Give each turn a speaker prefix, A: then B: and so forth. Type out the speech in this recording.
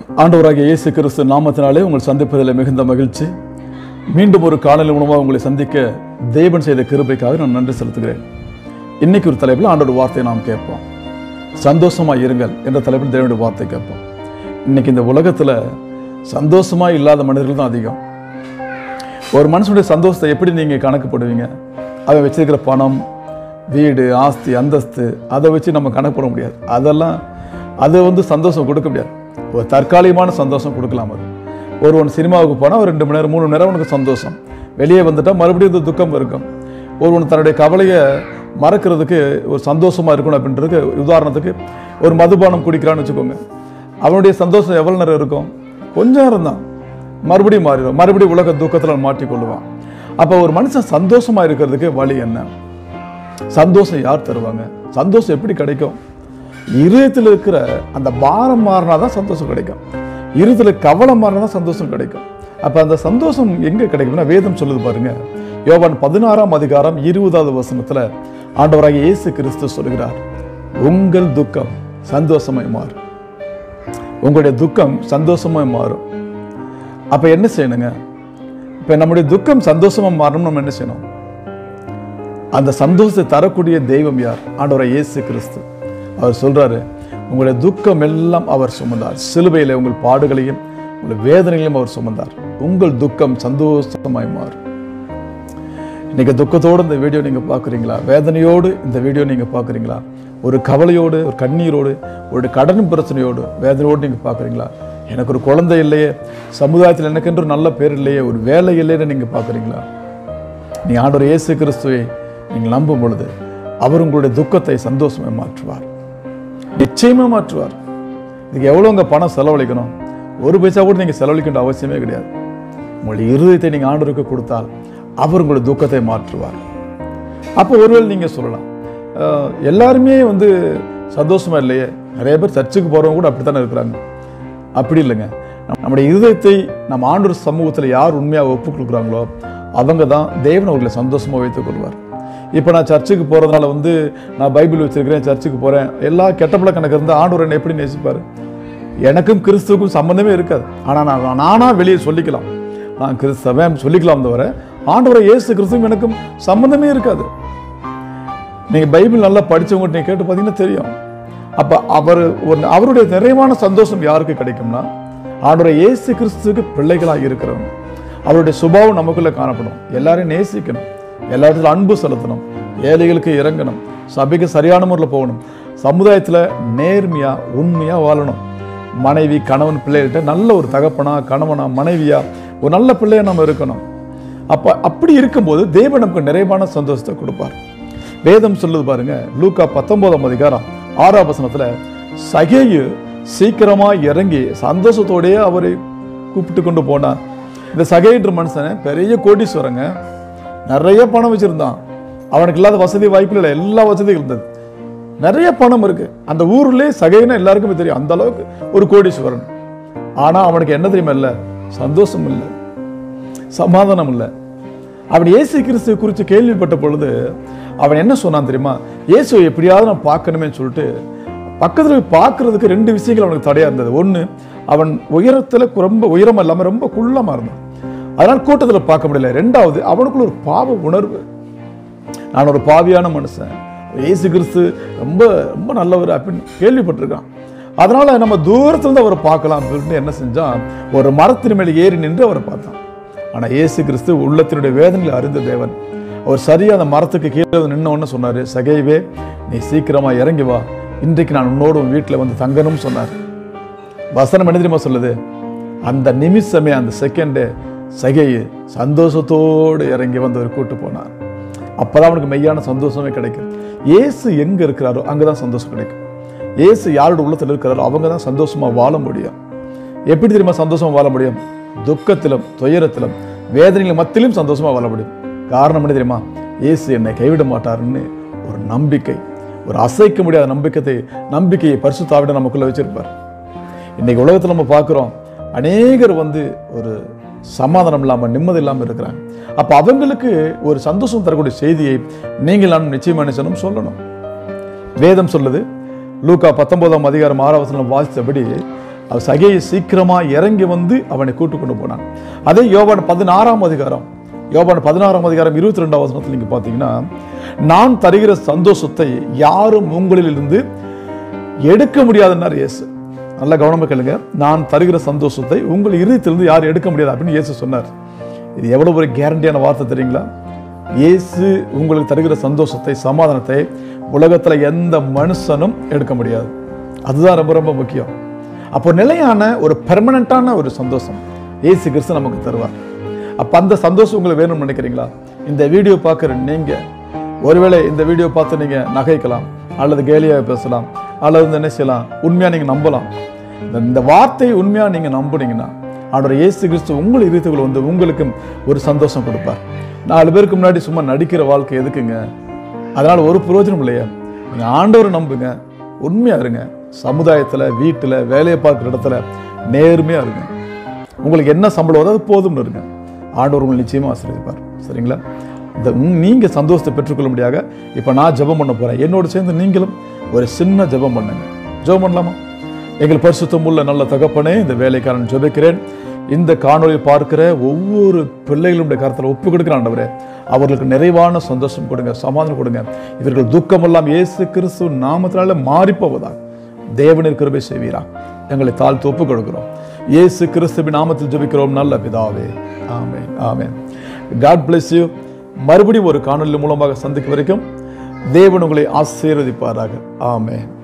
A: ஆண்டவராகிய இயேசு கிறிஸ்து நாமத்தினாலே உங்கள் சந்திப்பதில் மிகுந்த மகிழ்ச்சி மீண்டும் ஒரு காணொலி மூலமாக உங்களை சந்திக்க தேவன் செய்த கிருபைக்காக நான் நன்றி செலுத்துகிறேன் இன்னைக்கு ஒரு தலைப்பில் ஆண்டோட வார்த்தையை நாம் கேட்போம் சந்தோஷமா இருங்கள் என்ற தலைப்பில் தேவனுடைய வார்த்தை கேட்போம் இன்னைக்கு இந்த உலகத்தில் சந்தோஷமா இல்லாத மனிதர்கள் தான் அதிகம் ஒரு மனுஷனுடைய சந்தோஷத்தை எப்படி நீங்கள் கணக்கு போடுவீங்க அவன் வச்சிருக்கிற பணம் வீடு ஆஸ்தி அந்தஸ்து அதை வச்சு நம்ம கணக்கு போட முடியாது அதெல்லாம் அது வந்து சந்தோஷம் கொடுக்க முடியாது ஒரு தற்காலிகமான சந்தோஷம் கொடுக்கலாம் அது ஒருவன் சினிமாவுக்கு போனால் ஒரு ரெண்டு மணி நேரம் மூணு மணி நேரம் உனக்கு சந்தோஷம் வெளியே வந்துட்டா மறுபடியும் இந்த துக்கம் இருக்கும் ஒருவன் தன்னுடைய கவலையை மறக்கிறதுக்கு ஒரு சந்தோஷமா இருக்கணும் அப்படின்றதுக்கு உதாரணத்துக்கு ஒரு மதுபானம் குடிக்கிறான்னு வச்சுக்கோங்க அவனுடைய சந்தோஷம் எவ்வளோ நேரம் இருக்கும் கொஞ்ச நேரம் தான் மறுபடியும் மாறிடும் மறுபடியும் உலக துக்கத்தில் மாட்டிக்கொள்ளுவான் அப்போ ஒரு மனுஷன் சந்தோஷமா இருக்கிறதுக்கு வழி என்ன சந்தோஷம் யார் தருவாங்க சந்தோஷம் எப்படி கிடைக்கும் இருதயத்தில் இருக்கிற அந்த பாரம் மாறினா தான் சந்தோஷம் கிடைக்கும் இருதயத்தில் கவலை மாறினா தான் சந்தோஷம் கிடைக்கும் அப்போ அந்த சந்தோஷம் எங்கே கிடைக்கும்னா வேதம் சொல்லுது பாருங்க யோவான் பதினாறாம் அதிகாரம் இருபதாவது வசனத்தில் ஆண்டவராகிய இயேசு கிறிஸ்து சொல்கிறார் உங்கள் துக்கம் சந்தோஷமாய் மாறும் உங்களுடைய துக்கம் சந்தோஷமாய் மாறும் அப்ப என்ன செய்யணுங்க இப்ப நம்முடைய துக்கம் சந்தோஷமா மாறணும் நம்ம என்ன செய்யணும் அந்த சந்தோஷத்தை தரக்கூடிய தெய்வம் யார் ஆண்டவரை இயேசு கிறிஸ்து அவர் சொல்றாரு உங்களுடைய துக்கம் எல்லாம் அவர் சுமந்தார் சிலுவையில உங்கள் பாடுகளையும் உங்கள் வேதனைகளையும் அவர் சுமந்தார் உங்கள் துக்கம் சந்தோஷமாய் மாறும் இன்னைக்கு துக்கத்தோடு இந்த வீடியோ நீங்க பார்க்குறீங்களா வேதனையோடு இந்த வீடியோ நீங்க பார்க்குறீங்களா ஒரு கவலையோடு ஒரு கண்ணீரோடு ஒரு கடன் பிரச்சனையோடு வேதனையோடு நீங்க பார்க்குறீங்களா எனக்கு ஒரு குழந்தை இல்லையே சமுதாயத்தில் எனக்கென்று ஒரு நல்ல பேர் இல்லையே ஒரு வேலை இல்லைன்னு நீங்க பார்க்குறீங்களா நீ ஆண்டவர் இயேசு கிறிஸ்துவை நீங்கள் நம்பும் பொழுது அவர் உங்களுடைய துக்கத்தை சந்தோஷமே மாற்றுவார் நிச்சயமா மாற்றுவார் இதுக்கு எவ்வளோ உங்க பணம் செலவழிக்கணும் ஒரு பைசா கூட நீங்க செலவழிக்க அவசியமே கிடையாது உங்களுடைய இருதயத்தை நீங்க ஆண்டவருக்கு கொடுத்தால் அவர் உங்களுடைய துக்கத்தை மாற்றுவார் அப்போ ஒருவேளை நீங்க சொல்லலாம் அஹ், எல்லாருமே வந்து சந்தோஷமா இல்லையே நிறைய பேர் சர்ச்சுக்கு போறவங்க கூட அப்படித்தானே இருக்கிறாங்க அப்படி இல்லைங்க நம்ம- நம்முடைய இருதயத்தை நம்ம ஆண்டவர் சமூகத்தில் யார் உண்மையாக ஒப்பு கொடுக்குறாங்களோ அவங்க தான் தேவன் அவர்களை சந்தோஷமா வைத்துக் கொள்வார் இப்போ நான் சர்ச்சுக்கு போறதுனால வந்து நான் பைபிள் வச்சிருக்கிறேன் சர்ச்சுக்கு போறேன் எல்லா கெட்ட பழக்கணக்கு இருந்தால் ஆண்டவர் என்னை எப்படி நேசிப்பார் எனக்கும் கிறிஸ்துவுக்கும் சம்பந்தமே இருக்காது ஆனால் நான் நானா வெளியே சொல்லிக்கலாம் நான் கிறிஸ்தவன் சொல்லிக்கலாம் தவிர ஆண்டவரை இயேசு கிறிஸ்துவும் எனக்கும் சம்பந்தமே இருக்காது நீங்க பைபிள் நல்லா படிச்சவங்க நீங்க கேட்டு பார்த்தீங்கன்னா தெரியும் அப்ப அவர் ஒரு அவருடைய நிறைவான சந்தோஷம் யாருக்கு கிடைக்கும்னா ஆண்டவரை இயேசு கிறிஸ்துவுக்கு பிள்ளைகளாக இருக்கிறவங்க அவருடைய சுபாவம் நமக்குள்ள காணப்படும் எல்லாரையும் நேசிக்கணும் எல்லா இடத்துல அன்பு செலுத்தணும் ஏழைகளுக்கு இறங்கணும் சபைக்கு சரியான முறையில் போகணும் சமுதாயத்துல நேர்மையா உண்மையா வாழணும் மனைவி கணவன் பிள்ளைகிட்ட நல்ல ஒரு தகப்பனா கணவனா மனைவியா ஒரு நல்ல பிள்ளையா நம்ம இருக்கணும் அப்ப அப்படி இருக்கும்போது தேவன் நமக்கு நிறைவான சந்தோஷத்தை கொடுப்பார் வேதம் சொல்லுது பாருங்க லூக்கா பத்தொன்பதாம் அதிகாரம் ஆறாம் வசனத்துல சகேயு சீக்கிரமா இறங்கி சந்தோஷத்தோடயே அவரை கூப்பிட்டு கொண்டு போனார் இந்த சகேன்ற மனுஷன் பெரிய கோடீஸ்வரங்க நிறைய பணம் வச்சிருந்தான் அவனுக்கு இல்லாத வசதி வாய்ப்பு இல்லை எல்லா வசதியும் இருந்தது நிறைய பணம் இருக்கு அந்த ஊர்லயே சகைன்னா எல்லாருக்குமே தெரியும் அந்த அளவுக்கு ஒரு கோடீஸ்வரன் ஆனா அவனுக்கு என்ன தெரியுமா இல்லை சந்தோஷம் இல்லை சமாதானம் இல்லை அவன் இயேசு கிறிஸ்துவை குறித்து கேள்விப்பட்ட பொழுது அவன் என்ன சொன்னான் தெரியுமா இயேசுவை எப்படியாவது நான் பார்க்கணுமேன்னு சொல்லிட்டு பக்கத்துல போய் பார்க்கறதுக்கு ரெண்டு விஷயங்கள் அவனுக்கு தடையா இருந்தது ஒண்ணு அவன் உயரத்துல ரொம்ப உயரம் இல்லாம ரொம்ப குள்ளமா இருந்தான் அதனால கூட்டத்துல பார்க்க முடியல ரெண்டாவது அவனுக்குள்ள ஒரு பாவ உணர்வு நான் ஒரு பாவியான மனுஷன் இயேசு கிறிஸ்து ரொம்ப ரொம்ப நல்லவர் அப்படின்னு கேள்விப்பட்டிருக்கான் அதனால நம்ம தூரத்துல இருந்து அவரை பார்க்கலாம் அப்படின்னு என்ன செஞ்சான் ஒரு மரத்தின் மேல் ஏறி நின்று அவரை பார்த்தான் ஆனா இயேசு கிறிஸ்து உள்ளத்தினுடைய வேதனையில் அறிந்த தேவன் அவர் சரியா அந்த மரத்துக்கு கீழே நின்ன உடனே சொன்னாரு சகைவே நீ சீக்கிரமா இறங்கி வா இன்றைக்கு நான் உன்னோட உன் வீட்டில் வந்து தங்கணும்னு சொன்னார் வசனம் என்ன தெரியுமா சொல்லுது அந்த நிமிஷமே அந்த செகண்டே சகையை சந்தோஷத்தோடு இறங்கி வந்து அவர் கூட்டு போனார் அப்பதான் அவனுக்கு மெய்யான சந்தோஷமே கிடைக்கும் இயேசு எங்க இருக்கிறாரோ அங்கதான் சந்தோஷம் கிடைக்கும் இயேசு யாரோட உள்ளத்தில் இருக்கிறாரோ அவங்க தான் சந்தோஷமா வாழ முடியும் எப்படி தெரியுமா சந்தோஷமா வாழ முடியும் துக்கத்திலும் துயரத்திலும் வேதனைகள் மத்தியிலும் சந்தோஷமா வாழ முடியும் காரணம் என்ன தெரியுமா இயேசு என்னை கைவிட மாட்டாருன்னு ஒரு நம்பிக்கை ஒரு அசைக்க முடியாத நம்பிக்கை நம்பிக்கையை பரிசுத்தாவிட நமக்குள்ள வச்சிருப்பார் இன்னைக்கு உலகத்துல நம்ம பார்க்குறோம் அநேகர் வந்து ஒரு சமாதானம் இல்லாம நிம்மதி இல்லாம இருக்கிறாங்க அப்ப அவங்களுக்கு ஒரு சந்தோஷம் தரக்கூடிய செய்தியை நீங்கள் நான் நிச்சயமா என்ன செய்யணும் சொல்லணும் வேதம் சொல்லுது லூக்கா பத்தொன்பதாம் அதிகாரம் ஆறாம் வசனம் வாசித்தபடி அவர் சகையை சீக்கிரமா இறங்கி வந்து அவனை கூட்டு கொண்டு போனான் அதே யோவான் பதினாறாம் அதிகாரம் யோவான் பதினாறாம் அதிகாரம் இருபத்தி ரெண்டாம் வசனத்தில் நீங்க பார்த்தீங்கன்னா நான் தருகிற சந்தோஷத்தை யாரும் உங்களிலிருந்து எடுக்க முடியாதுன்னார் இயேசு நல்ல கவனமா கேளுங்க நான் தருகிற சந்தோஷத்தை உங்கள் இருதயத்திலிருந்து யாரும் எடுக்க முடியாது அப்படின்னு இயேசு சொன்னார் இது எவ்வளவு ஒரு கேரண்டியான வார்த்தை தெரியுங்களா இயேசு உங்களுக்கு தருகிற சந்தோஷத்தை சமாதானத்தை உலகத்துல எந்த மனுஷனும் எடுக்க முடியாது அதுதான் ரொம்ப ரொம்ப முக்கியம் அப்போ நிலையான ஒரு பெர்மனண்டான ஒரு சந்தோஷம் இயேசு கிறிஸ்து நமக்கு தருவார் அப்ப அந்த சந்தோஷம் உங்களுக்கு வேணும்னு நினைக்கிறீங்களா இந்த வீடியோ பார்க்குற நீங்க ஒருவேளை இந்த வீடியோ பார்த்து நீங்க நகைக்கலாம் அல்லது கேலியாக பேசலாம் அல்லது வந்து என்ன செய்யலாம் உண்மையா நீங்க நம்பலாம் இந்த- இந்த வார்த்தையை உண்மையா நீங்க நம்புனீங்கன்னா ஆண்டவர் இயேசு கிறிஸ்து உங்கள் இருத்துக்குள்ள வந்து உங்களுக்கு ஒரு சந்தோஷம் கொடுப்பார் நாலு பேருக்கு முன்னாடி சும்மா நடிக்கிற வாழ்க்கை எதுக்குங்க அதனால ஒரு பிரயோஜனம் இல்லையா நீங்க ஆண்டவரை நம்புங்க உண்மையா இருங்க சமுதாயத்துல வீட்டுல வேலையை பார்க்குற இடத்துல நேர்மையா இருங்க உங்களுக்கு என்ன சம்பளம் வருதோ அது போதும்னு இருங்க ஆண்டவர் உங்களை நிச்சயமா ஆசீர்வதிப்பார் சரிங்களா இந்த உம் நீங்க சந்தோஷத்தை பெற்றுக்கொள்ள முடியாக இப்போ நான் ஜெபம் பண்ண போறேன் என்னோட சேர்ந்து நீங்களும் ஒரு சின்ன ஜெபம் பண்ணுங்க ஜெபம் பண்ணலாமா எங்கள் பரிசுத்தம் உள்ள நல்ல தகப்பனே இந்த வேலைக்காரன் ஜெபிக்கிறேன் இந்த காணொளியை பார்க்கிற ஒவ்வொரு பிள்ளைகளுடைய கருத்தில் ஒப்பு கொடுக்கிற ஆண்டவரே அவர்களுக்கு நிறைவான சந்தோஷம் கொடுங்க சமாதானம் கொடுங்க இவர்கள் துக்கமெல்லாம் இயேசு கிறிஸ்து நாமத்தினால மாறிப்போவதாக தேவனின் கிருபை செய்வீரா எங்களை தாழ்த்து ஒப்பு கொடுக்கிறோம் இயேசு கிறிஸ்துவின் நாமத்தில் ஜெபிக்கிறோம் நல்ல பிதாவே amen amen God bless you மறுபடியும் ஒரு காணொளி மூலமாக சந்திக்கும் வரைக்கும் தேவன் உங்களை ஆசீர்வதிப்பாராக ஆமென்